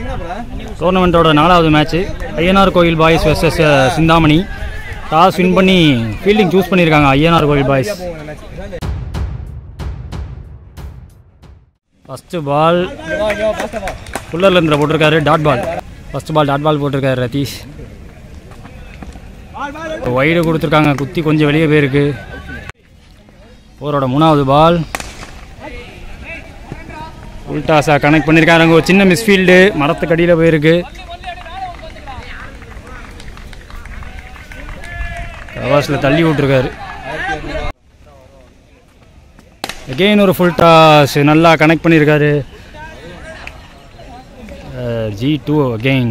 டோர்னமெண்ட்டோட நாலாவது match Ayyanar Kovil boys versus Chinthamani toss win பண்ணி fielding choose பண்ணியிருக்காங்க Ayyanar Kovil boys first ball புல்லரில் இருந்த போட்டிருக்காரு dot ball first ball dot ball போட்டிருக்காரு ரதீஷ் வைடு கொடுத்துருக்காங்க குத்தி கொஞ்சம் வெளியே போயிருக்கு ஓவரோட மூணாவது பால் உல்டாஸா கனெக்ட் பண்ணியிருக்காங்க அங்கே ஒரு சின்ன மிஸ்ஃபீல்டு மரத்துக்கு அடியில் போயிருக்கு கவாஸில் தள்ளி விட்டுருக்காரு அகெயின் ஒரு ஃபுல் டாஸ் நல்லா கனெக்ட் பண்ணியிருக்காரு ஜி டூ அகெயின்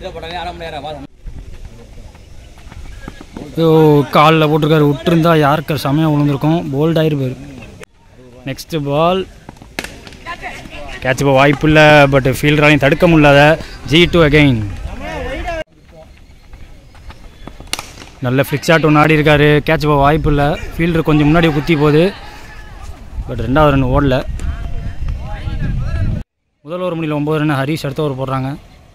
ஓ காலில் போட்டிருக்காரு விட்டுருந்தா யாருக்கு செமையாக விழுந்திருக்கும் போல்ட் ஆயிருப்பாரு நெக்ஸ்ட் பால் கேட்ச் இப்போ வாய்ப்பு இல்லை பட் ஃபீல்டராலையும் தடுக்க முடியாத ஜி டூ அகெயின் நல்ல ஃப்ளிக் ஷாட் ஒன்று ஆடி இருக்காரு கேட்ச் இப்போ வாய்ப்பு இல்லை ஃபீல்டர் கொஞ்சம் முன்னாடி குத்தி போகுது பட் ரெண்டாவது ரன் ஓடல முதல் ஒரு மணியில் ஒம்பது ரன் ஹரிஷ் அடுத்த ஒரு போடுறாங்க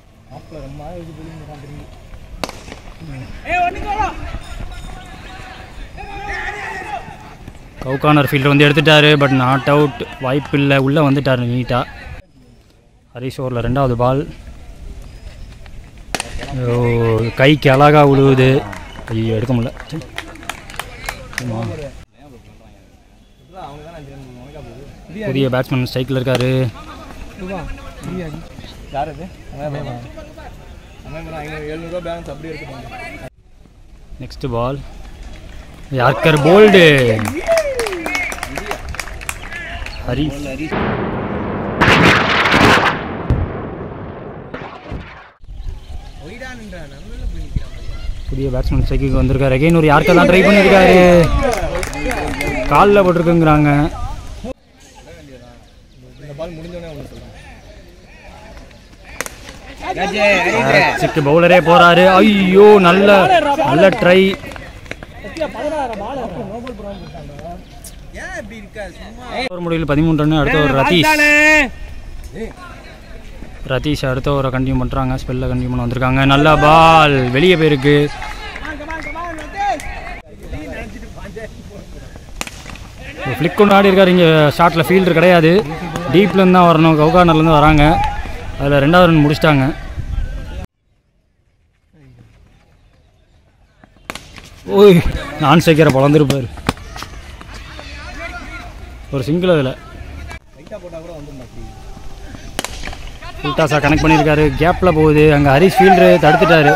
கவுகானர் ஃபீல்டர் வந்து எடுத்துட்டாரு பட் நாட் அவுட் வாய்ப்பு இல்லை உள்ளே வந்துட்டார் நீட்டாக ஹரிஷ் ஓவரில் ரெண்டாவது பால் ஓ, கைக்கு அழகா விழுவுது ஐயோ எடுக்க முடியல சரி. ஆமா. புதிய பேட்ஸ்மேன் ஸ்ட்ரைக்கில் இருக்காரு யார் அது எழுநூறுவா பேலன்ஸ் அப்படியே இருக்கு next ball yorker bowled Hari புதிய பேட்ஸ்மேன் ஸ்ட்ரைக்கு வந்திருக்காரு அகைன் ஒரு யார்கர் தான் ட்ரை பண்ணியிருக்காரு காலில் போட்டிருக்குங்கிறாங்க இந்த பால் முடிஞ்சோடனே ஒன்று சொல்கிறேன் சிக்கு பவுலரே போறாரு ஐயோ நல்ல நல்ல ட்ரை ஒரு முடிவில் பதிமூணு ரன் அடுத்த ஒரு ரதீஷ் ரதீஷ் அடுத்த ஒரு கண்டினியூ பண்ணுறாங்க ஸ்பெல்ல கண்டினியூ பண்ண வந்திருக்காங்க நல்ல பால் வெளியே போயிருக்கு ஃப்ளிக் ஒன்று ஆடி இருக்காரு இங்கே ஷாட்டில் ஃபீல்டர் கிடையாது டீப்லேருந்து தான் வரணும் கவுகானர்லேருந்து வராங்க அதில் ரெண்டாவது ரன் முடிச்சிட்டாங்க ஓய் நான் சைக்கிற பழந்திருப்பார் ஒரு சிங்கிள் அதில் லைட்டாக போட்டால் கூட வந்துடும் ஃபுல்டாஸாக கனெக்ட் பண்ணியிருக்காரு கேப்பில் போகுது அங்கே ஹரிஷ் ஃபீல்டரு தடுத்துட்டாரு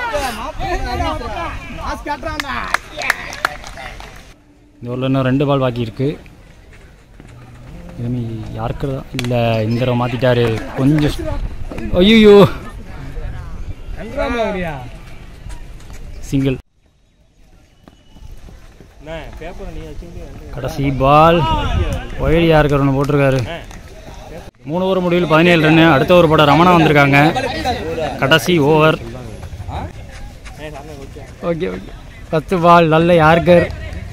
இந்த ஊரில் இன்னும் ரெண்டு பால் பாக்கி இருக்கு இனிமே யாருக்கு தான் இல்லை இந்த தடவை மாற்றிட்டாரு கொஞ்சம் ஐயோ சிங்கிள் கடைசி பால் ஒயடியாக இருக்கிற ஒன்று போட்டிருக்காரு மூணு ஓவர் முடிவில் பதினேழு ரன்னு அடுத்த ஒரு படம் ரமணா வந்திருக்காங்க கடைசி ஓவர் ஓகே ஓகே பத்து பால் நல்ல யார்கர்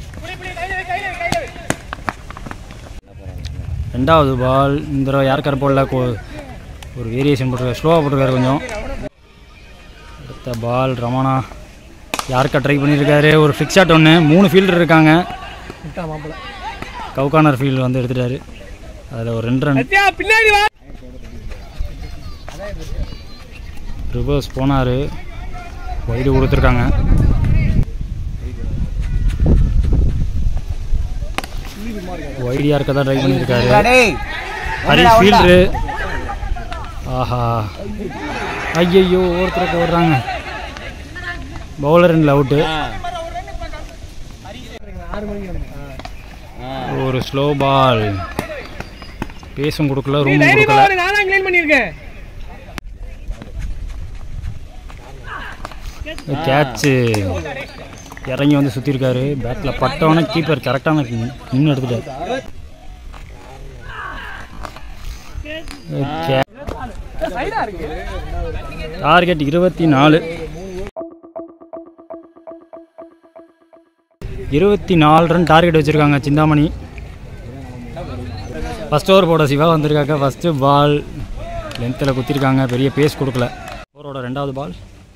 ரெண்டாவது பால் இந்த தடவை யார்கர் போடல கொ- ஒரு வேரியேஷன் போட்டிருக்காரு ஸ்லோவாக போட்டிருக்காரு கொஞ்சம் அடுத்த பால் ரமணா யார்கர் ட்ரை பண்ணியிருக்காரு ஒரு ஃபிக்ஸ் ஷாட் ஒன்று மூணு ஃபீல்டர் இருக்காங்க கவுகானர் ஃபீல்டு வந்து எடுத்துட்டாரு அதில் ஒரு ரெண்டு ரன் ரிவர்ஸ் போனார் வைடு கொடுத்துருக்காங்க வைடியாக இருக்க தான் ட்ரை பண்ணியிருக்காரு ஹரிஷ் ஃபீல்டரு ஆஹா ஐயையோ ஒருத்தருக்கு ஓடுறாங்க பவுலர் ரெண்டில் அவுட்டு ஒரு ஸ்லோ பால் பேசும் கொடுக்கல ரூம் கொடுக்கல நான் க்ளீன் பண்ணியிருக்கேன் கேட்சு இறங்கி வந்து சுற்றிருக்காரு பேட்டில் பட்டவன கீப்பர் கரெக்டான நின்று எடுத்துட்டார் டார்கெட் இருபத்தி நாலு இருபத்தி நாலு ரன் டார்கெட் வச்சுருக்காங்க சிந்தாமணி ஃபஸ்ட் ஓவர் போட சிவா வந்திருக்காங்க ஃபஸ்ட்டு பால் லென்த்தில் குத்திருக்காங்க பெரிய பேஸ் கொடுக்கல ஓவரோட ரெண்டாவது பால்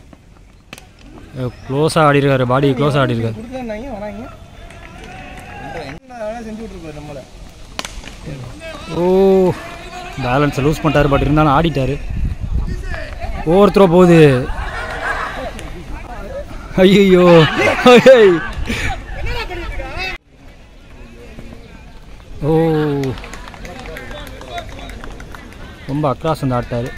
க்ளோஸாக ஆடிருக்காரு பாடி க்ளோஸாக ஆடிருக்காரு கொடுக்குறாங்க வராங்க என்ன செஞ்சு விட்ருப்பாரு நம்மளை ஓ பேலன்ஸை லூஸ் பண்ணிட்டாரு பட் இருந்தாலும் ஆடிட்டாரு ஓவர் த்ரோ போகுது ஐயோ ஓ ரொம்ப அக்ராஸ் வந்து ஆட்டாரு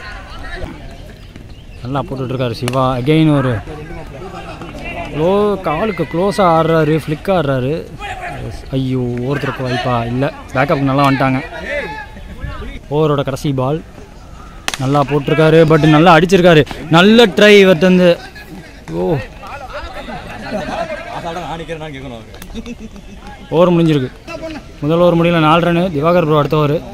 நல்லா போட்டுட்ருக்காரு சிவா அகெயின் ஒரு க்ளோ காலுக்கு க்ளோஸாக ஆடுறாரு ஃப்ளிக் ஆடுறாரு ஐயோ ஒருத்தருக்கு வாய்ப்பா இல்லை பேக்கப் நல்லா வந்துட்டாங்க ஓவரோட கடைசி பால் நல்லா போட்டிருக்காரு பட் நல்லா அடிச்சிருக்காரு நல்ல ட்ரை இவர்கிட்ட வந்து ஓ ஓவர் முடிஞ்சிருக்கு முதல் ஓவர் முடியல நாலு ரன் திவாகர் ப்ரோ அடுத்த ஓவர்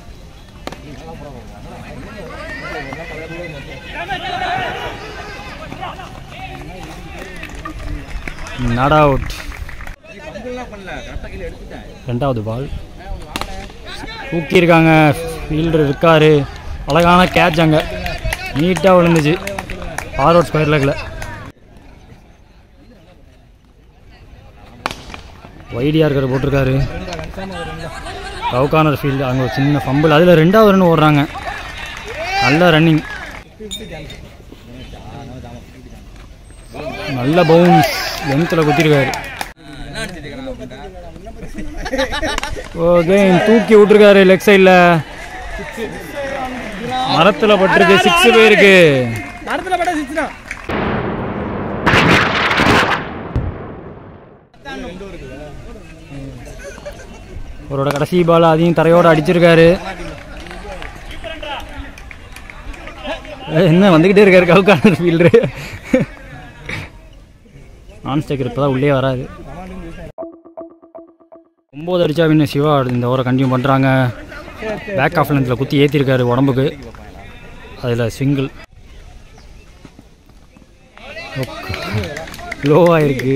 நாட் அவுட் ரெண்டாவது பால் தூக்கியிருக்காங்க ஃபீல்டர் இருக்காரு அழகான கேட்ச் அங்கே நீட்டாக விழுந்துச்சு ஃபார்வர்ட் ஸ்கொயர் லெக்கில் வைடியாக இருக்கிற போட்டிருக்காரு கவுகானர் ஃபீல்டு அங்கே ஒரு சின்ன ஃபம்பிள் அதில் ரெண்டாவது ரன் ஓடுறாங்க நல்ல ரன்னிங் நல்ல பவுன்ஸ் லென்த்தில் குத்திருக்காரு ஓகே தூக்கி விட்டுருக்காரு லெக் சைடில் மரத்தில் பட்டிருக்கு சிக்ஸ் போயிருக்கு மரத்துல பட்ட சிக்ஸ்னா அவரோட கடைசி பால் அதையும் தரையோட அடிச்சிருக்காரு ஏய், என்ன வந்துக்கிட்டே இருக்காரு கவுக்கானர் ஃபீல்டரு நான் ஸ்டேக்கர் இப்போ தான் உள்ளே வராது ஒம்பது அடிச்சா வின்னு சிவா இந்த ஓவரை கண்டினியூ பண்ணுறாங்க பேக் ஆஃப் லென்த்தில் குத்தி ஏற்றிருக்காரு உடம்புக்கு அதில் சிங்கிள் லோவாக இருக்கு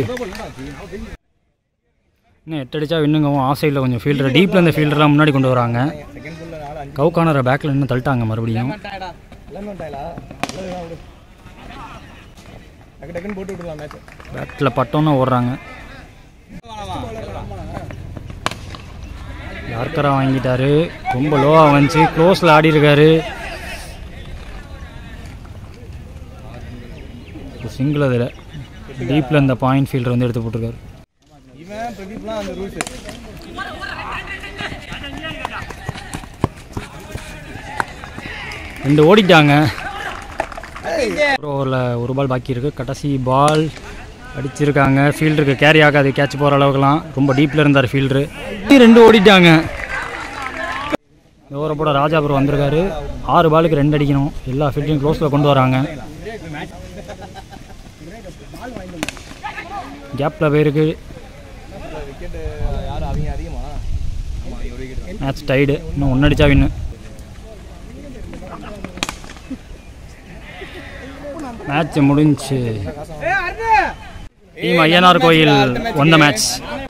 இன்னும் எட்டு அடிச்சா வின்னுங்கவும் ஆஃப் சைடில் கொஞ்சம் ஃபீல்டர் டீப்பில் இந்த ஃபீல்டர்லாம் முன்னாடி கொண்டு வராங்க செகண்ட் புல்ல நாலு அஞ்சு கவுக்கானரை பேக்கில் இன்னும் தள்ளிட்டாங்க மறுபடியும் எல்லாமே டாயிலா நல்லதுதான் விடு டக்கு டக்குன்னு போட்டு விட்டுலாம் மேட்ச் பேட்டில் பட்டோன்னு ஓடுறாங்க யார்கரா வாங்கிட்டாரு ரொம்ப லோவாக வந்துச்சு க்ளோஸில் ஆடி இருக்காரு சிங்கிள் அதில் டீப்பில் இந்த பாயிண்ட் ஃபீல்டர் வந்து எடுத்து போட்டிருக்காரு இவன் பிரதீப்லாம் அந்த ரூல்ஸ் ரெண்டு ஓடிட்டாங்க ஒரு ஓவரில் ஒரு பால் பாக்கி இருக்குது கடைசி பால் அடிச்சிருக்காங்க ஃபீல்டருக்கு கேரி ஆகாது கேட்ச் போகிற அளவுக்குலாம் ரொம்ப டீப்பில் இருந்தார் ஃபீல்டரு ரெண்டு ஓடிட்டாங்க இந்த ஓவரை போட ராஜாபுரம் வந்திருக்காரு ஆறு பாலுக்கு ரெண்டு அடிக்கணும் எல்லா ஃபீல்டையும் க்ளோஸில் கொண்டு வராங்க கேப்பில் போயிருக்கு விக்கெட் யாரும் அவங்க அதிகமா ஆமா ஒரு விக்கெட் மேட்ச் டைடு இன்னும் ஒன்று அடிச்சா வின்னு மேட்ச் முடிஞ்சு டீம் ஐயனார் கோயில் வந்த மேட்ச்